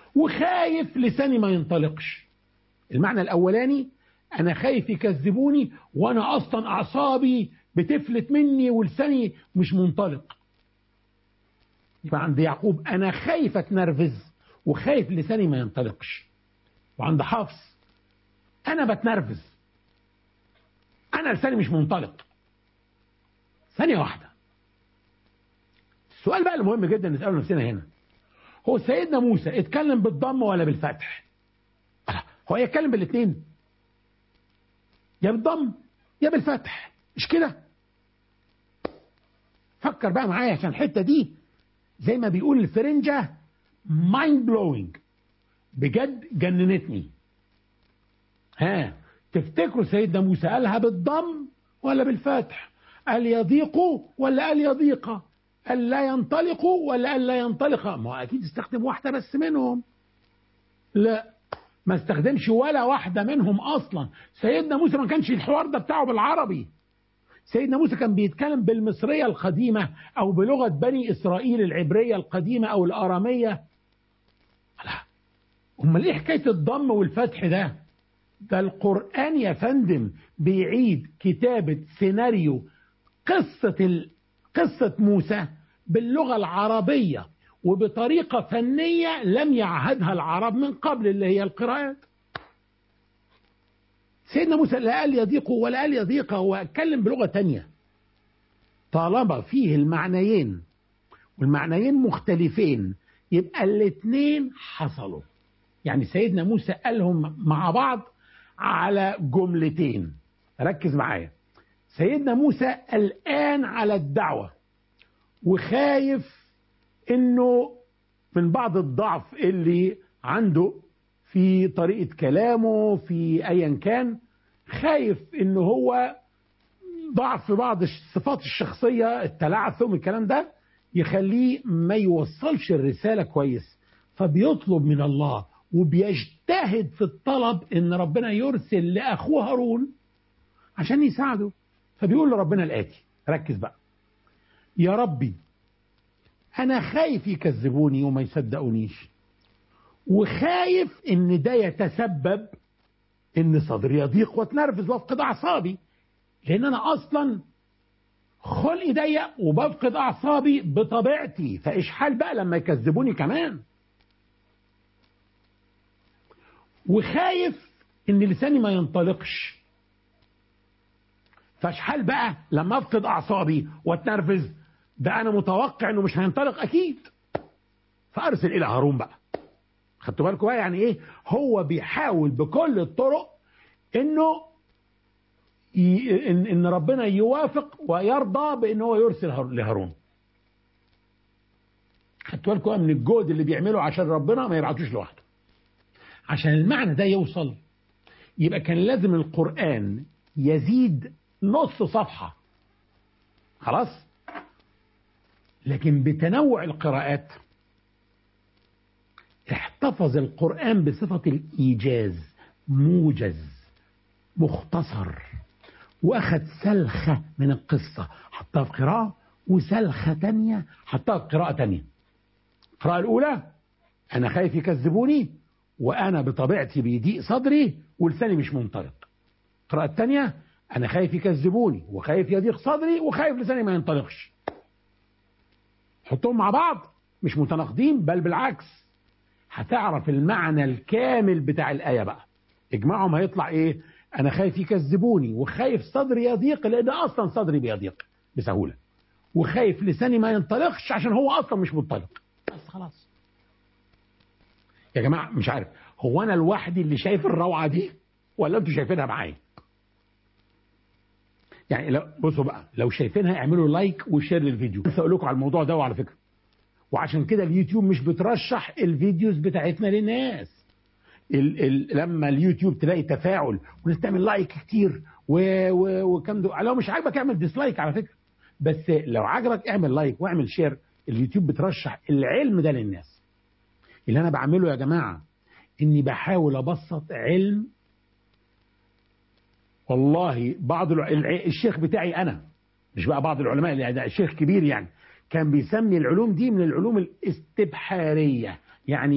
وخايف لساني ما ينطلقش المعنى الأولاني أنا خايف يكذبوني وأنا أصلا أعصابي بتفلت مني ولساني مش منطلق يبقى عند يعقوب أنا خايف أتنرفز وخايف لساني ما ينطلقش وعند حفص أنا بتنرفز أنا لساني مش منطلق ثانية واحدة السؤال بقى المهم جدا نسأله نفسنا هنا هو سيدنا موسى اتكلم بالضم ولا بالفتح هو يتكلم بالاثنين يا بالضم يا بالفتح مش كده فكر بقى معايا عشان الحتة دي زي ما بيقول الفرنجة مايند بلوينج بجد جننتني ها تفتكروا سيدنا موسى قالها بالضم ولا بالفتح قال يضيقوا ولا قال يضيق قال لا ينطلقوا ولا قال لا ينطلق ما هو اكيد استخدم واحده بس منهم لا ما استخدمش ولا واحده منهم اصلا سيدنا موسى ما كانش الحوار ده بتاعه بالعربي سيدنا موسى كان بيتكلم بالمصريه القديمه او بلغه بني اسرائيل العبريه القديمه او الاراميه لا امال ايه حكايه الضم والفتح ده ده القرآن يا فندم بيعيد كتابة سيناريو قصة ال... قصة موسى باللغة العربية وبطريقة فنية لم يعهدها العرب من قبل اللي هي القراءات سيدنا موسى لا قال يضيق ولا قال يضيق هو اتكلم بلغة تانية طالما فيه المعنيين والمعنيين مختلفين يبقى الاثنين حصلوا يعني سيدنا موسى قالهم مع بعض على جملتين ركز معايا سيدنا موسى قلقان على الدعوة وخايف انه من بعض الضعف اللي عنده في طريقة كلامه في ايا كان خايف انه هو ضعف في بعض الصفات الشخصية التلعثم الكلام ده يخليه ما يوصلش الرسالة كويس فبيطلب من الله وبيجتهد في الطلب ان ربنا يرسل لاخوه هارون عشان يساعده فبيقول لربنا الاتي ركز بقى يا ربي انا خايف يكذبوني وما يصدقونيش وخايف ان ده يتسبب ان صدري يضيق واتنرفز وافقد اعصابي لان انا اصلا خلقي ضيق وبفقد اعصابي بطبيعتي فايش حال بقى لما يكذبوني كمان وخايف ان لساني ما ينطلقش فاشحال بقى لما افقد اعصابي واتنرفز ده انا متوقع انه مش هينطلق اكيد فارسل الى هارون بقى خدتوا بالكم بقى يعني ايه هو بيحاول بكل الطرق انه ي... إن... ان ربنا يوافق ويرضى بان هو يرسل لهارون خدتوا بالكم من الجهد اللي بيعمله عشان ربنا ما يبعتوش لوحده عشان المعنى ده يوصل يبقى كان لازم القرآن يزيد نص صفحة خلاص لكن بتنوع القراءات احتفظ القرآن بصفة الإيجاز موجز مختصر وأخذ سلخة من القصة حطها في قراءة وسلخة تانية حطها في قراءة تانية القراءة الأولى أنا خايف يكذبوني وأنا بطبيعتي بيضيق صدري ولساني مش منطلق القراءة الثانية أنا خايف يكذبوني وخايف يضيق صدري وخايف لساني ما ينطلقش حطهم مع بعض مش متناقضين بل بالعكس هتعرف المعنى الكامل بتاع الآية بقى اجمعهم هيطلع ايه انا خايف يكذبوني وخايف صدري يضيق لان اصلا صدري بيضيق بسهولة وخايف لساني ما ينطلقش عشان هو اصلا مش منطلق بس خلاص يا جماعة مش عارف هو أنا لوحدي اللي شايف الروعة دي ولا أنتوا شايفينها معايا يعني لو بصوا بقى لو شايفينها اعملوا لايك وشير للفيديو بس اقول لكم على الموضوع ده وعلى فكره وعشان كده اليوتيوب مش بترشح الفيديوز بتاعتنا للناس ال ال لما اليوتيوب تلاقي تفاعل وناس تعمل لايك كتير وكم دو لو مش عاجبك اعمل ديسلايك على فكره بس لو عجبك اعمل لايك واعمل شير اليوتيوب بترشح العلم ده للناس اللي انا بعمله يا جماعه اني بحاول ابسط علم والله بعض الشيخ بتاعي انا مش بقى بعض العلماء اللي ده الشيخ كبير يعني كان بيسمي العلوم دي من العلوم الاستبحاريه يعني